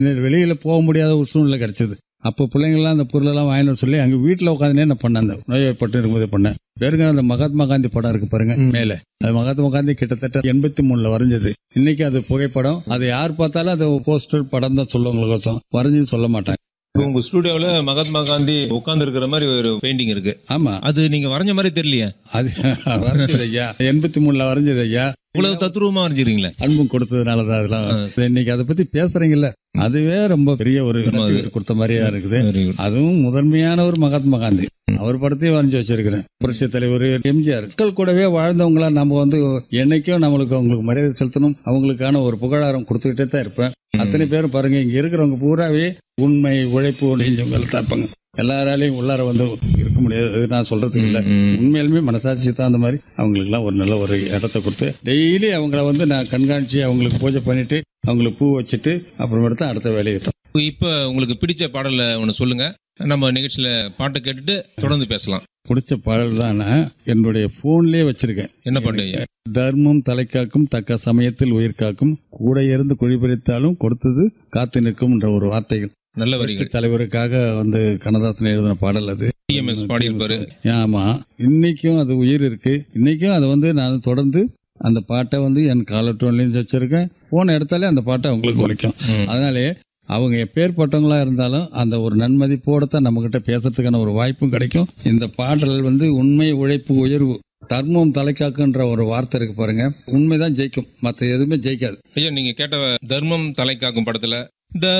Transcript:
வெளியில போக முடியாத ஒரு சூழ்நிலை கிடைச்சது அப்போ பிள்ளைங்கள்லாம் அந்த பொருளெல்லாம் வாங்கிட்டு வர சொல்லி அங்க வீட்டில் உட்காந்துனே நான் பண்ணேன் அந்த நோய்வாய்ப்பட்டு இருக்கும்போது பண்ணேன் பேருங்க அந்த மகாத்மா காந்தி படம் இருக்கு பாருங்க ம். மேல அது மகாத்மா காந்தி கிட்டத்தட்ட எண்பத்தி மூணுல வரைஞ்சது இன்னைக்கு அது புகைப்படம் அதை யார் பார்த்தாலும் அது போஸ்டர் படம் தான் சொல்லுவாங்களுக்கோசம் வரைஞ்சுன்னு சொல்ல மாட்டாங்க இப்போ உங்க ஸ்டுடியோல மகாத்மா காந்தி உட்கார்ந்து இருக்கிற மாதிரி ஒரு பெயிண்டிங் இருக்கு ஆமா அது நீங்க வரைஞ்ச மாதிரி தெரியலையே அது வரைஞ்சது ஐயா எண்பத்தி மூணுல வரைஞ்சது ஐயா இவ்வளவு தத்ரூபமா வரைஞ்சிருக்கீங்களே அன்பும் கொடுத்ததுனாலதான் அதெல்லாம் ஆ. இன்னைக்கு அதை பத்தி பேசுறீங்கல்ல அதுவே ரொம்ப பெரிய ஒரு ஆமா, அது- வெற்றி கொடுத்த மாதிரியா இருக்குது Very good. அதுவும் முதன்மையான ஒரு மகாத்மா காந்தி அவர் படத்தையும் வரைஞ்சு வச்சிருக்கிறேன் புரட்சி தலைவர் எம்ஜிஆர் மக்கள் கூடவே வாழ்ந்தவங்களா நம்ம வந்து என்னைக்கும் நம்மளுக்கு அவங்களுக்கு மரியாதை செலுத்தணும் அவங்களுக்கான ஒரு புகழாரம் கொடுத்துக்கிட்டே தான் இருப்பேன் அத்தனை பேரும் பாருங்க இங்க இருக்கிறவங்க பூராவே உண்மை உழைப்பு நெஞ்சவங்க தான் இருப்பாங்க எல்லாராலையும் உள்ளார வந்து இருக்க முடியாது நான் சொல்றதுக்கு இல்ல ம். உண்மையிலுமே மனசாட்சி தான் அந்த மாதிரி அவங்களுக்குலாம் ஒரு நல்ல ஒரு இடத்த கொடுத்து டெய்லி அவங்கள வந்து நான் கண்காணிச்சு அவங்களுக்கு பூஜை பண்ணிட்டு அவங்களுக்கு பூ வச்சுட்டு அப்புறமேட்டு தான் அடுத்த வேலையை இருப்பேன். இப்ப உங்களுக்கு பிடிச்ச பாடல ஒண்ணு சொல்லுங்க நம்ம நிகழ்ச்சியில பாட்டை கேட்டுட்டு தொடர்ந்து பேசலாம் பிடிச்ச பாடல் தான் நான் என்னுடைய போன்லயே வச்சிருக்கேன் என்ன பாட்டு ஐயா? தர்மம் தலைக்காக்கும் தக்க சமயத்தில் உயிர் காக்கும் கூட இருந்து குழிபறித்தாலும் கொடுத்தது காத்து நிற்கும் என்ற ஒரு வார்த்தைகள் நல்ல புரட்சி வரிகள் தலைவருக்காக வந்து கண்ணதாசன் எழுதின பாடல் அது டிஎம்எஸ் பாடியிருப்பாரு ஆமா இன்னைக்கும் அது உயிர் இருக்கு இன்னைக்கும் அதை வந்து நான் தொடர்ந்து அந்த பாட்டை வந்து என் காலர் டோன்லயும் வச்சிருக்கேன் போன இடத்தாலே அந்த பாட்டை அவங்களுக்கு ஒழிக்கும் ம். அதனாலே அவங்க எப்பேற்பட்டவங்களா இருந்தாலும் அந்த ஒரு நன்மதிப்போட தான் நம்ம கிட்ட பேசுறதுக்கான ஒரு வாய்ப்பும் கிடைக்கும் இந்த பாடல் வந்து உண்மை உழைப்பு உயர்வு தர்மம் தலைக்காக்குன்ற ஒரு வார்த்தை இருக்கு பாருங்க உண்மைதான் ஜெயிக்கும் மற்ற எதுவுமே ஜெயிக்காது ஐயா நீங்க கேட்ட தர்மம் தலை காக்கும் படத்துல